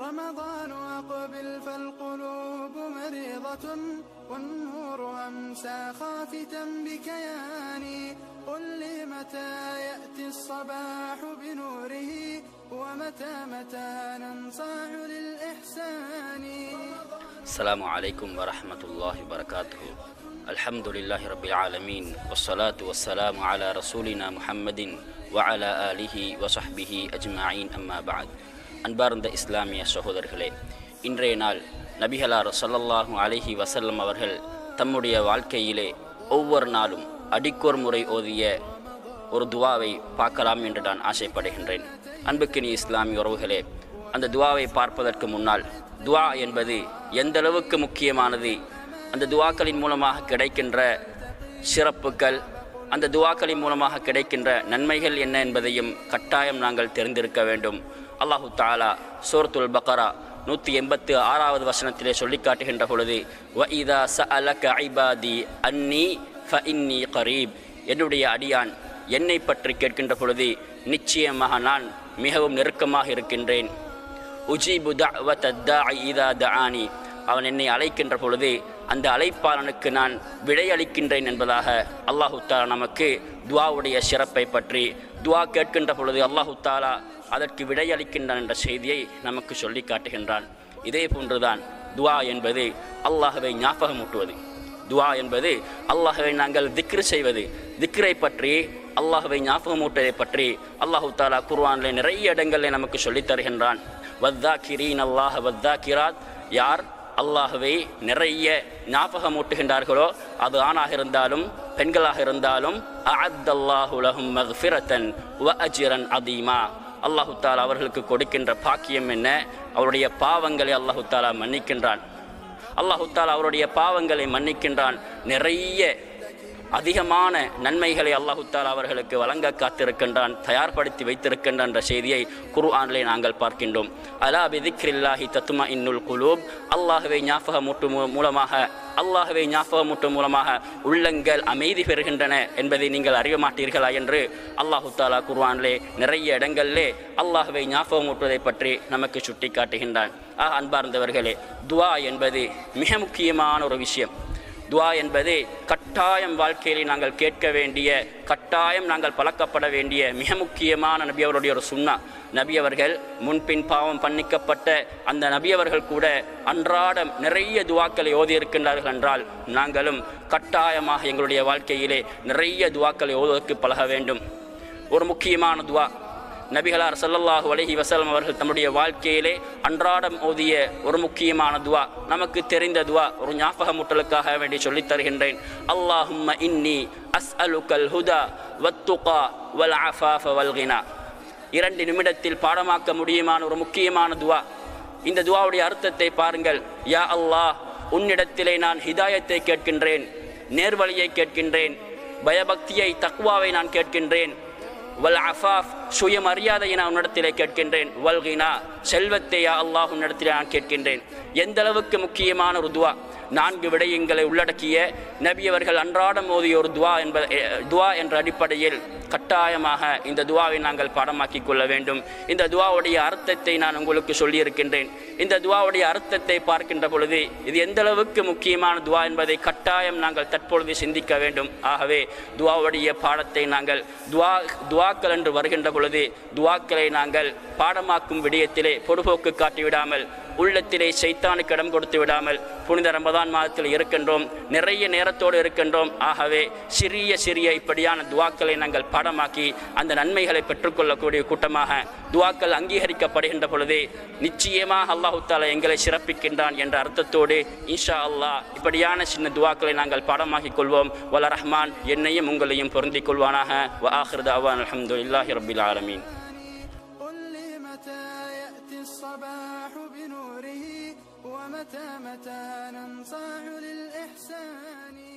رمضان أقبل فالقلوب مريضة والنور أمسى خافتا بكياني قل لي متى يأتي الصباح بنوره ومتى متى ننصاع للإحسان السلام عليكم ورحمة الله وبركاته الحمد لله رب العالمين والصلاة والسلام على رسولنا محمد وعلى آله وصحبه أجمعين أما بعد அன்பார்ந்த இஸ்லாமிய சகோதரர்களே இன்றைய நாள் நபிகளார் ஸல்லல்லாஹு அலைஹி வஸல்லம் அவர்கள் தம்முடைய வாழ்க்கையிலே ஒவ்வொரு நாளும் அடிக்கோர் முறை ஓதிய ஒரு துவாவை பார்க்கலாம் என்று நான் ஆசைப்படுகின்றேன் அன்புக்கினி இஸ்லாமிய உறவுகளே அந்த துவாவை பார்ப்பதற்கு முன்னால் துவா என்பது எந்த அளவுக்கு முக்கியமானது அந்த துவாக்களின் மூலமாக கிடைக்கின்ற சிறப்புகள் அந்த துவாக்களின் மூலமாக கிடைக்கின்ற நன்மைகள் என்ன என்பதையும் கட்டாயம் நாங்கள் தெரிந்திருக்க வேண்டும் அல்லாஹு தாலா சூரத்துல் பக்கரா நூற்றி எண்பத்து ஆறாவது வசனத்திலே சொல்லி காட்டுகின்ற பொழுது வ இதா ச அலக ஐபாதி அன்னி ஃப இன்னி கரீப் என்னுடைய அடியான் என்னை பற்றி கேட்கின்ற பொழுது நிச்சயமாக நான் மிகவும் நெருக்கமாக இருக்கின்றேன் உஜீபு தஅவத தாஇ இதா தஆனி அவன் என்னை அழைக்கின்ற பொழுது அந்த அழைப்பாளனுக்கு நான் விடையளிக்கின்றேன் என்பதாக அல்லாஹு தாலா நமக்கு துவாவுடைய சிறப்பை பற்றி துவா கேட்கின்ற பொழுது அல்லாஹு தாலா அதற்கு விடையளிக்கின்றான் என்ற செய்தியை நமக்கு சொல்லி காட்டுகின்றான் இதே போன்றுதான் துவா என்பது அல்லாஹவை ஞாபகமூட்டுவது துவா என்பது அல்லாஹவை நாங்கள் திக்ரு செய்வது திக்ரை பற்றி அல்லாஹவை ஞாபகமூட்டுவதை பற்றி அல்லாஹு தாலா குர்ஆனில் நிறைய இடங்களில் நமக்கு சொல்லித் தருகின்றான் வத்தாக்கிரீன் அல்லாஹ் வத்தாக்கிராத் யார் அல்லாஹவை நிறைய ஞாபகமூட்டுகின்றார்களோ அது ஆணாக இருந்தாலும் பெண்களாக இருந்தாலும் அஅத்தல்லாஹு லஹும் மக்ஃபிரத்தன் வ அஜ்ரன் அதீமா அல்லாஹு தாலா அவர்களுக்கு கொடுக்கின்ற பாக்கியம் என்ன அவருடைய பாவங்களை அல்லாஹு தாலா மன்னிக்கின்றான் அல்லாஹு தாலா அவருடைய பாவங்களை மன்னிக்கின்றான் நிறைய அதிகமான நன்மைகளை அல்லாஹு தாலா அவர்களுக்கு வழங்க காத்திருக்கின்றான் தயார்படுத்தி வைத்திருக்கின்றான் என்ற செய்தியை குர்ஆனிலே நாங்கள் பார்க்கின்றோம் அலா பிதிக்ரில்லாஹி தத்துமா இன்னுல் குலூப் அல்லாஹுவை ஞாபகமூட்டு மூ- மூலமாக அல்லாஹுவை ஞாபகமூட்டு மூலமாக உள்ளங்கள் அமைதி பெறுகின்றன என்பதை நீங்கள் அறிய மாட்டீர்களா என்று அல்லாஹு தாலா குர்ஆனிலே நிறைய இடங்களிலே அல்லாஹுவை ஞாபகமூட்டுவதை பற்றி நமக்கு சுட்டி காட்டுகின்றான் ஆ அன்பார்ந்தவர்களே துவா என்பது மிக முக்கியமான ஒரு விஷயம் துவா என்பது கட்டாயம் வாழ்க்கையில் நாங்கள் கேட்க வேண்டிய கட்டாயம் நாங்கள் பழக்கப்பட வேண்டிய மிக முக்கியமான நபி அவருடைய ஒரு சுன்னா நபி அவர்கள் முன்பின் பாவம் பண்ணிக்கப்பட்ட அந்த நபி அவர்கள் கூட அன்றாடம் நிறைய துவாக்களை ஓதியிருக்கின்றார்கள் என்றால் நாங்களும் கட்டாயமாக எங்களுடைய வாழ்க்கையிலே நிறைய துவாக்களை ஓதுவதற்கு பழக வேண்டும் ஒரு முக்கியமான துவா நபிகளார் ஸல்லல்லாஹு அலைஹி வஸல்லம் அவர்கள் தம்முடைய வாழ்க்கையிலே அன்றாடம் ஓதிய ஒரு முக்கியமான துவா நமக்கு தெரிந்த துவா ஒரு ஞாபகமூட்டலுக்காக வேண்டி சொல்லித் தருகின்றேன் அல்லாஹும்ம இன்னி அஸ்அலுக்கல் ஹுதா வத்துகா வல் அஃபாஃப வல் கினா இரண்டு நிமிடத்தில் பாடமாக்க முடியுமான ஒரு முக்கியமான துவா இந்த துவாவுடைய அர்த்தத்தை பாருங்கள் யா அல்லாஹ் உன்னிடத்திலே நான் ஹிதாயத்தை கேட்கின்றேன் நேர்வழியை கேட்கின்றேன் பயபக்தியை தக்வாவை நான் கேட்கின்றேன் வல் அஃபாஃப் சுயமரியாதையை நான் உன்னிடத்திலே கேட்கின்றேன் வல்கினா செல்வத்தை யா அல்லாஹ் உன்னிடத்திலே நான் கேட்கின்றேன் எந்த அளவுக்கு முக்கியமான ஒரு துவா நான்கு விடயங்களை உள்ளடக்கிய நபி அவர்கள் அன்றாடம் ஓதிய ஒரு துவா என்பது அஹ், துவா என்ற அடிப்படையில் கட்டாயமாக இந்த துவாவை நாங்கள் பாடமாக்கிக் கொள்ள வேண்டும் இந்த துவாவுடைய அர்த்தத்தை நான் உங்களுக்கு சொல்லியிருக்கின்றேன் இந்த துவாவுடைய அர்த்தத்தை பார்க்கின்ற பொழுது இது எந்த அளவுக்கு முக்கியமான துவா என்பதை கட்டாயம் நாங்கள் தற்பொழுது சிந்திக்க வேண்டும் ஆகவே துவாவுடைய பாடத்தை நாங்கள் துவா துவாக்கள் என்று வருகின்ற பொழுது துவாக்களை நாங்கள் பாடமாக்கும் விடயத்திலே பொடுபோக்கு காட்டிவிடாமல் உள்ளத்திலே சைத்தானுக்கு இடம் கொடுத்து விடாமல் புனித ரமதான் மாதத்தில் இருக்கின்றோம் நிறைய நேரத்தோடு இருக்கின்றோம் ஆகவே சிறிய சிறிய இப்படியான துவாக்களை நாங்கள் பாடமாக்கி அந்த நன்மைகளை பெற்றுக்கொள்ளக்கூடிய கூட்டமாக துவாக்கள் அங்கீகரிக்கப்படுகின்ற பொழுது நிச்சயமாக அல்லாஹு தாலா எங்களை சிறப்பிக்கின்றான் என்ற அர்த்தத்தோடு இன்ஷா அல்லாஹ் இப்படியான சின்ன துவாக்களை நாங்கள் பாடமாக்கிக் கொள்வோம் வல ரஹ்மான் என்னையும் உங்களையும் பொருந்திக் கொள்வானாக வ ஆஹிர் தாவான் அல்ஹம்துலில்லாஹி ரப்பில் ஆலமீன் قل لي متى يأتي الصباح بنوره ومتى متى ننصاع للإحسان